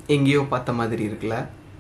எங்கேயோ பார்த்த மாதிரி இருக்குல்ல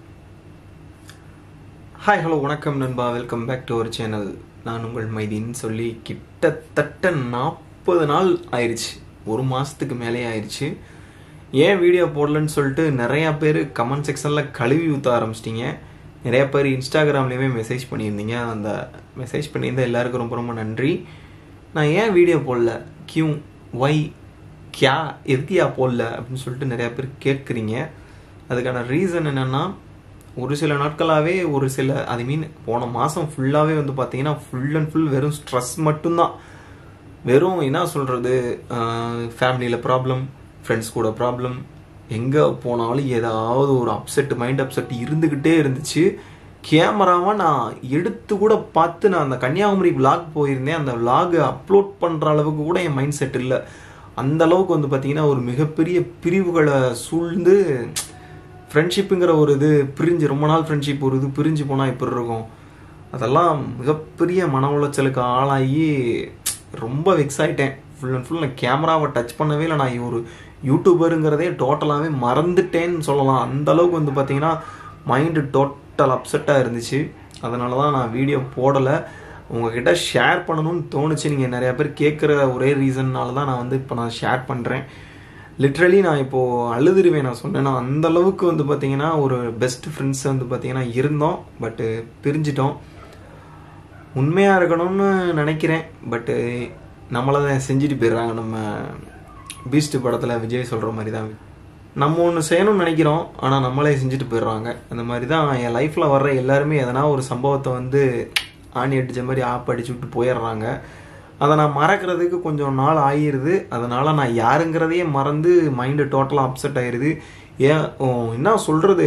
ஹாய் ஹலோ வணக்கம் நண்பா welcome back to our channel நான் உங்கள் மைதின்னு சொல்லி கிட்டத்தட்ட நாற்பது நாள் ஆயிடுச்சு ஒரு மாதத்துக்கு மேலே ஆயிடுச்சு ஏன் வீடியோ போடலன்னு சொல்லிட்டு நிறையா பேர் கமெண்ட் செக்ஷனில் கழுவி ஊற்ற ஆரம்பிச்சிட்டிங்க நிறைய பேர் இன்ஸ்டாகிராம்லேயுமே மெசேஜ் பண்ணியிருந்தீங்க அந்த மெசேஜ் பண்ணியிருந்த எல்லாருக்கும் ரொம்ப ரொம்ப நன்றி நான் ஏன் வீடியோ போடல கியூ ஒய் கியா எதுக்கியா போடல அப்படின்னு சொல்லிட்டு நிறையா பேர் கேட்குறீங்க அதுக்கான ரீசன் என்னென்னா ஒரு சில நாட்களாகவே ஒரு சில ஐ மீன் போன மாதம் ஃபுல்லாகவே வந்து பார்த்தீங்கன்னா ஃபுல் அண்ட் ஃபுல் வெறும் ஸ்ட்ரெஸ் மட்டும்தான் வெறும் என்ன சொல்கிறது ஃபேமிலியில் ப்ராப்ளம் ஃப்ரெண்ட்ஸ் கூட ப்ராப்ளம் எங்கே போனாலும் ஏதாவது ஒரு அப்செட் மைண்ட் அப்செட் இருந்துக்கிட்டே இருந்துச்சு கேமராவை நான் எடுத்து கூட பார்த்து நான் அந்த கன்னியாகுமரி விலாக் போயிருந்தேன் அந்த விலாகை அப்லோட் பண்ணுற அளவுக்கு கூட என் மைண்ட் செட் இல்லை அந்த அளவுக்கு வந்து பார்த்தீங்கன்னா ஒரு மிகப்பெரிய பிரிவுகளை சூழ்ந்து ஃப்ரெண்ட்ஷிப்புங்கிற ஒரு இது பிரிஞ்சு ரொம்ப நாள் ஃப்ரெண்ட்ஷிப் ஒரு இது பிரிஞ்சு போனால் எப்படி இருக்கும் அதெல்லாம் மிகப்பெரிய மன உளைச்சலுக்கு ஆளாகி ரொம்ப வெக்ஸ் ஆகிட்டேன் ஃபுல் அண்ட் ஃபுல் நான் கேமராவை டச் பண்ணவே இல்லை நான் ஒரு யூடியூபருங்கிறதே டோட்டலாகவே மறந்துட்டேன்னு சொல்லலாம் அந்த அளவுக்கு வந்து பார்த்தீங்கன்னா மைண்டு டோட்டல் அப்செட்டாக இருந்துச்சு அதனால தான் நான் வீடியோ போடலை உங்ககிட்ட ஷேர் பண்ணணும்னு தோணுச்சு நீங்கள் நிறையா பேர் கேட்குற ஒரே ரீசன்னால தான் நான் வந்து இப்போ நான் ஷேர் பண்ணுறேன் லிட்ரலி நான் இப்போது அழுதுருவேன் நான் சொன்னேன் நான் அந்த அளவுக்கு வந்து பார்த்தீங்கன்னா ஒரு பெஸ்ட் ஃப்ரெண்ட்ஸ் வந்து பார்த்தீங்கன்னா இருந்தோம் பட்டு பிரிஞ்சிட்டோம் உண்மையாக இருக்கணும்னு நினைக்கிறேன் பட்டு நம்மளை தான் செஞ்சுட்டு போயிடுறாங்க நம்ம பீஸ்ட் படத்தில் விஜய் சொல்கிற மாதிரி தான் நம்ம ஒன்று செய்யணும்னு நினைக்கிறோம் ஆனால் நம்மளே செஞ்சுட்டு போயிடுறாங்க அந்த மாதிரி தான் என் லைஃப்பில் வர்ற எல்லாருமே எதனா ஒரு சம்பவத்தை வந்து ஆணி அடித்த மாதிரி ஆப் அடிச்சு விட்டு போயிடுறாங்க அதை நான் மறக்கிறதுக்கு கொஞ்சம் நாள் ஆகிடுது அதனால் நான் யாருங்கிறதையே மறந்து மைண்டு டோட்டலாக அப்செட் ஆயிடுது ஏன் என்ன சொல்கிறது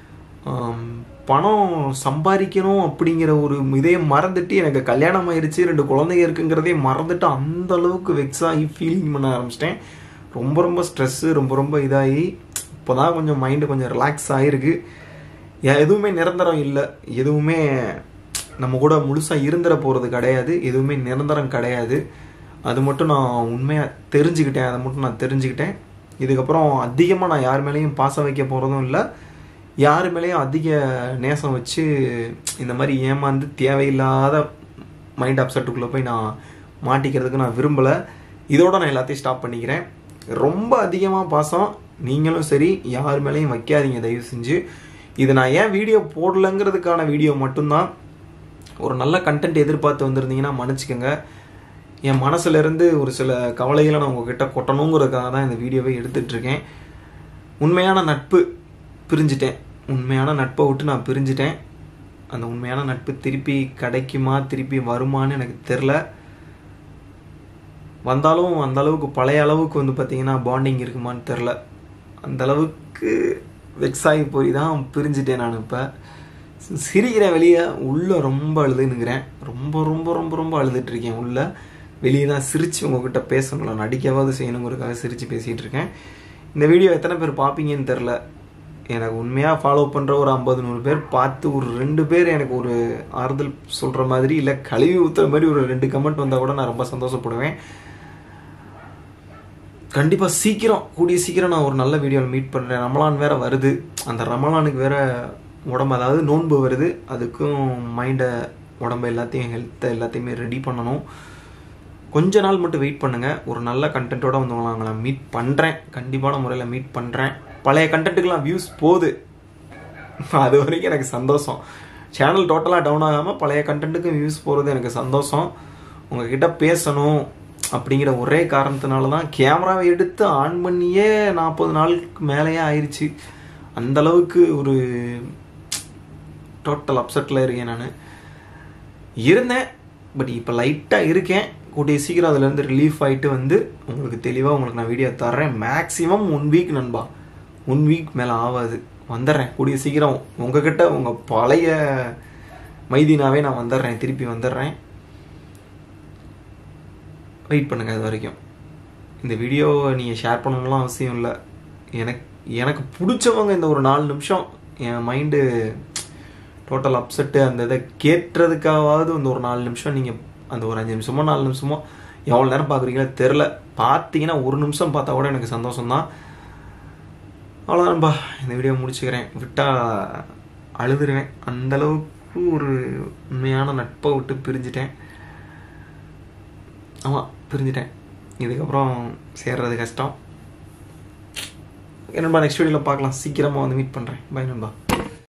பணம் சம்பாதிக்கணும் அப்படிங்கிற ஒரு இதே மறந்துட்டு எனக்கு கல்யாணம் ஆயிடுச்சு ரெண்டு குழந்தைங்க இருக்குங்கிறதே மறந்துட்டு அந்த அளவுக்கு வெக்ஸ் ஆகி ஃபீலிங் பண்ண ஆரம்பிச்சிட்டேன் ரொம்ப ரொம்ப ஸ்ட்ரெஸ்ஸு ரொம்ப ரொம்ப இதாகி இப்போ தான் கொஞ்சம் மைண்டு கொஞ்சம் ரிலாக்ஸ் ஆகிருக்கு எதுவுமே நிரந்தரம் இல்லை எதுவுமே நம்ம கூட முழுசாக இருந்துட போகிறது கிடையாது எதுவுமே நிரந்தரம் கிடையாது அது மட்டும் நான் உண்மையாக தெரிஞ்சுக்கிட்டேன் அதை மட்டும் நான் தெரிஞ்சுக்கிட்டேன் இதுக்கப்புறம் அதிகமாக நான் யார் மேலேயும் பாசம் வைக்க போகிறதும் இல்லை யார் மேலேயும் அதிக நேசம் வச்சு இந்த மாதிரி ஏமாந்து தேவையில்லாத மைண்ட் அப்செட்டுக்குள்ளே போய் நான் மாட்டிக்கிறதுக்கு நான் விரும்பலை இதோட நான் எல்லாத்தையும் ஸ்டாப் பண்ணிக்கிறேன் ரொம்ப அதிகமாக பாசம் நீங்களும் சரி யார் மேலேயும் வைக்காதீங்க தயவு செஞ்சு இது நான் ஏன் வீடியோ போடலங்கிறதுக்கான வீடியோ மட்டும்தான் ஒரு நல்ல கண்டென்ட் எதிர்பார்த்து வந்திருந்தீங்கன்னா மன்னிச்சுக்கோங்க என் மனசுலேருந்து ஒரு சில கவலைகளை நான் உங்ககிட்ட கொட்டணுங்கிறதுக்காக தான் இந்த வீடியோவை எடுத்துட்ருக்கேன் உண்மையான நட்பு பிரிஞ்சிட்டேன் உண்மையான நட்பை விட்டு நான் பிரிஞ்சிட்டேன் அந்த உண்மையான நட்பு திருப்பி கிடைக்குமா திருப்பி வருமானு எனக்கு தெரில வந்தாலும் அந்த அளவுக்கு பழைய அளவுக்கு வந்து பார்த்தீங்கன்னா பாண்டிங் இருக்குமான்னு தெரில அந்த அளவுக்கு வெக்ஸ் ஆகி போய் தான் பிரிஞ்சுட்டேன் நான் இப்போ சிரிக்கிற வெளியே உள்ளே ரொம்ப அழுதுன்னுக்கிறேன் ரொம்ப ரொம்ப ரொம்ப ரொம்ப அழுதுட்ருக்கேன் உள்ளே வெளியே தான் சிரித்து உங்ககிட்ட பேசணும்ல நடிக்கவாது செய்யணுங்கிறதுக்காக சிரித்து பேசிகிட்டு இருக்கேன் இந்த வீடியோ எத்தனை பேர் பார்ப்பீங்கன்னு தெரில எனக்கு உண்மையாக ஃபாலோ பண்ணுற ஒரு ஐம்பது நூறு பேர் பார்த்து ஒரு ரெண்டு பேர் எனக்கு ஒரு ஆறுதல் சொல்கிற மாதிரி இல்லை கழுவி ஊற்றுற மாதிரி ஒரு ரெண்டு கமெண்ட் வந்தால் கூட நான் ரொம்ப சந்தோஷப்படுவேன் கண்டிப்பாக சீக்கிரம் கூடிய சீக்கிரம் நான் ஒரு நல்ல வீடியோவில் மீட் பண்ணுறேன் ரமலான் வேறு வருது அந்த ரமலானுக்கு வேறு உடம்பு அதாவது நோன்பு வருது அதுக்கும் மைண்டை உடம்பு எல்லாத்தையும் ஹெல்த்தை எல்லாத்தையுமே ரெடி பண்ணணும் கொஞ்ச நாள் மட்டும் வெயிட் பண்ணுங்கள் ஒரு நல்ல கண்டென்ட்டோட வந்து உங்களை மீட் பண்ணுறேன் கண்டிப்பான முறையில் மீட் பண்ணுறேன் பழைய கண்டென்ட்டுக்கெலாம் வியூஸ் போகுது அது வரைக்கும் எனக்கு சந்தோஷம் சேனல் டோட்டலாக டவுன் ஆகாமல் பழைய கண்டென்ட்டுக்கு வியூஸ் போகிறது எனக்கு சந்தோஷம் உங்ககிட்ட பேசணும் அப்படிங்கிற ஒரே காரணத்தினால தான் கேமராவை எடுத்து ஆன் பண்ணியே நாற்பது நாளுக்கு மேலேயே ஆயிடுச்சு அந்த அளவுக்கு ஒரு டோட்டல் அப்செட்டில் இருக்கேன் நான் இருந்தேன் பட் இப்போ லைட்டாக இருக்கேன் கூடிய சீக்கிரம் அதுலேருந்து ரிலீஃப் ஆகிட்டு வந்து உங்களுக்கு தெளிவாக உங்களுக்கு நான் வீடியோ தர்றேன் மேக்ஸிமம் ஒன் வீக் நண்பா ஒன் வீக் மேலே ஆகாது வந்துடுறேன் கூடிய சீக்கிரம் உங்ககிட்ட உங்கள் பழைய மைதீனாவே நான் வந்துடுறேன் திருப்பி வந்துடுறேன் வெயிட் பண்ணுங்கள் அது வரைக்கும் இந்த வீடியோ நீங்கள் ஷேர் பண்ணணும்லாம் அவசியம் இல்லை எனக்கு எனக்கு பிடிச்சவங்க இந்த ஒரு நாலு நிமிஷம் என் மைண்டு டோட்டல் அப்செட்டு அந்த இதை கேட்டுறதுக்காவது அந்த ஒரு நாலு நிமிஷம் நீங்கள் அந்த ஒரு அஞ்சு நிமிஷமோ நாலு நிமிஷமோ எவ்வளோ நேரம் பார்க்குறீங்களோ தெரில பார்த்தீங்கன்னா ஒரு நிமிஷம் பார்த்தா கூட எனக்கு சந்தோஷம் தான் அவ்வளோதான் நண்பா இந்த வீடியோ முடிச்சுக்கிறேன் விட்டால் அழுதுருவேன் அந்தளவுக்கு ஒரு உண்மையான நட்பை விட்டு பிரிஞ்சிட்டேன் ஆமாம் பிரிஞ்சிட்டேன் இதுக்கப்புறம் சேர்றது கஷ்டம் நண்பா நெக்ஸ்ட் வீடியோவில் பார்க்கலாம் சீக்கிரமாக வந்து மீட் பண்ணுறேன் பை நண்பா